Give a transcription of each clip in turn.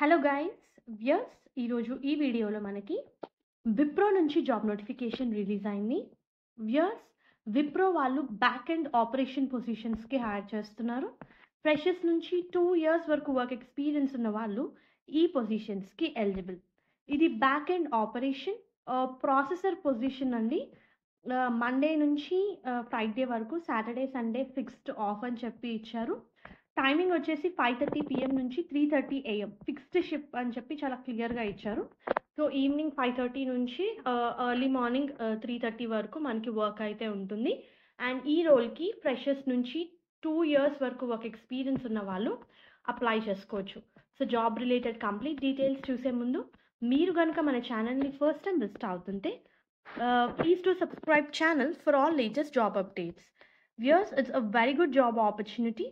hello guys viewers ఈరోజు ఈ వీడియోలో మనకి విప్రో నుంచి జాబ్ నోటిఫికేషన్ రిలీజ్ అయింది వ్యూయర్స్ విప్రో వాళ్ళు బ్యాక్ ఎండ్ ఆపరేషన్ పొజిషన్స్కి హైర్ చేస్తున్నారు ఫ్రెషర్స్ నుంచి టూ ఇయర్స్ వరకు వర్క్ ఎక్స్పీరియన్స్ ఉన్న వాళ్ళు ఈ పొజిషన్స్కి ఎలిజిబుల్ ఇది back end operation processor position అండి మండే నుంచి ఫ్రైడే వరకు సాటర్డే సండే ఫిక్స్డ్ ఆఫ్ అని చెప్పి ఇచ్చారు టైమింగ్ వచ్చేసి ఫైవ్ థర్టీ పిఎం నుంచి three thirty AM fixed shift అని చెప్పి చాలా క్లియర్గా ఇచ్చారు సో ఈవినింగ్ ఫైవ్ థర్టీ నుంచి ఎర్లీ మార్నింగ్ త్రీ థర్టీ వరకు మనకి వర్క్ అయితే ఉంటుంది అండ్ ఈ రోల్కి ఫ్రెషర్స్ నుంచి టూ ఇయర్స్ వరకు వర్క్ ఎక్స్పీరియన్స్ ఉన్న వాళ్ళు అప్లై చేసుకోవచ్చు so job related complete details చూసే ముందు మీరు కనుక మన ఛానల్ని ఫస్ట్ టైం విజిట్ అవుతుంటే please to subscribe channel for all latest job updates viewers it's a very good job opportunity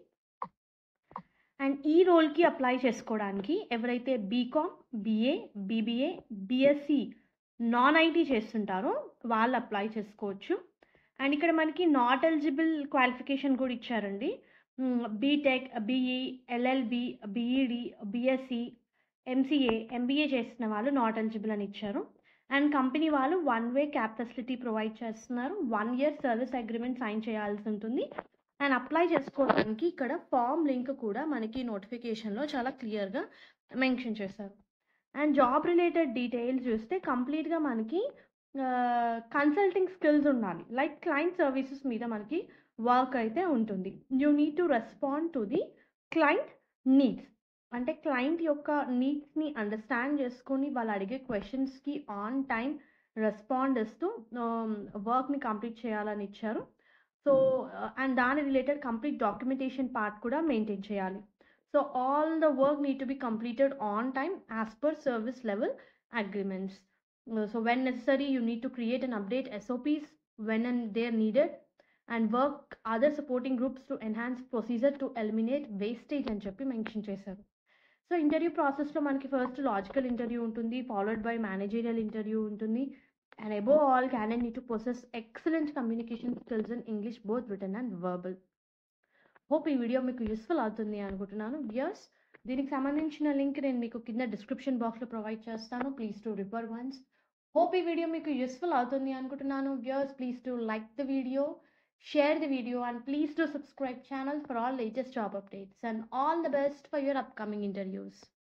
and ఈ రోల్కి అప్లై చేసుకోవడానికి ఎవరైతే BCom BA BBA BSc non IT చేస్తుంటారో వాళ్ళు అప్లై చేసుకోవచ్చు అండ్ ఇక్కడ మనకి నాట్ ఎలిజిబుల్ క్వాలిఫికేషన్ కూడా ఇచ్చారండి BTech BE LLB BEd BSc MCA MBA చేసిన వాళ్ళు నాట్ ఎలిజిబుల్ అని ఇచ్చారు అండ్ కంపెనీ వాళ్ళు one way cab facility provide చేస్తున్నారు one year service agreement sign చేయాల్సి ఉంటుంది అండ్ అప్లై చేసుకోవడానికి ఇక్కడ ఫామ్ లింక్ కూడా మనకి నోటిఫికేషన్లో చాలా క్లియర్గా మెన్షన్ చేశారు అండ్ జాబ్ రిలేటెడ్ డీటెయిల్స్ చూస్తే కంప్లీట్గా మనకి కన్సల్టింగ్ స్కిల్స్ ఉండాలి లైక్ క్లయింట్ సర్వీసెస్ మీద మనకి వర్క్ అయితే ఉంటుంది you need to respond to the client needs అంటే క్లయింట్ యొక్క నీడ్స్ని అండర్స్టాండ్ చేసుకొని వాళ్ళు అడిగే క్వశ్చన్స్కి ఆన్ టైం రెస్పాండ్ ఇస్తూ వర్క్ని కంప్లీట్ చేయాలని ఇచ్చారు సో అండ్ దాని రిలేటెడ్ కంప్లీట్ డాక్యుమెంటేషన్ పార్ట్ కూడా మెయింటైన్ చేయాలి so all the work need to be completed on time as per service level agreements so when necessary you need to create and update SOPs when and there needed and work other supporting groups to enhance procedure to eliminate wastage అని చెప్పి mention చేశారు సో interview ప్రాసెస్లో మనకి first logical interview ఉంటుంది followed by managerial interview ఉంటుంది and above all candidate need to possess excellent communication skills in english both written and verbal hope ఈ video మీకు యూస్ఫుల్ అవుతుంది అనుకుంటున్నాను వ్యూయర్స్ దీనికి సంబంధించిన లింక్ నేను మీకు కింద డిస్క్రిప్షన్ బాక్స్లో ప్రొవైడ్ చేస్తాను please to refer once hope ఈ వీడియో మీకు యూస్ఫుల్ అవుతుంది అనుకుంటున్నాను viewers please to like the video share the video and please to subscribe channel for all latest job updates and all the best for your upcoming interviews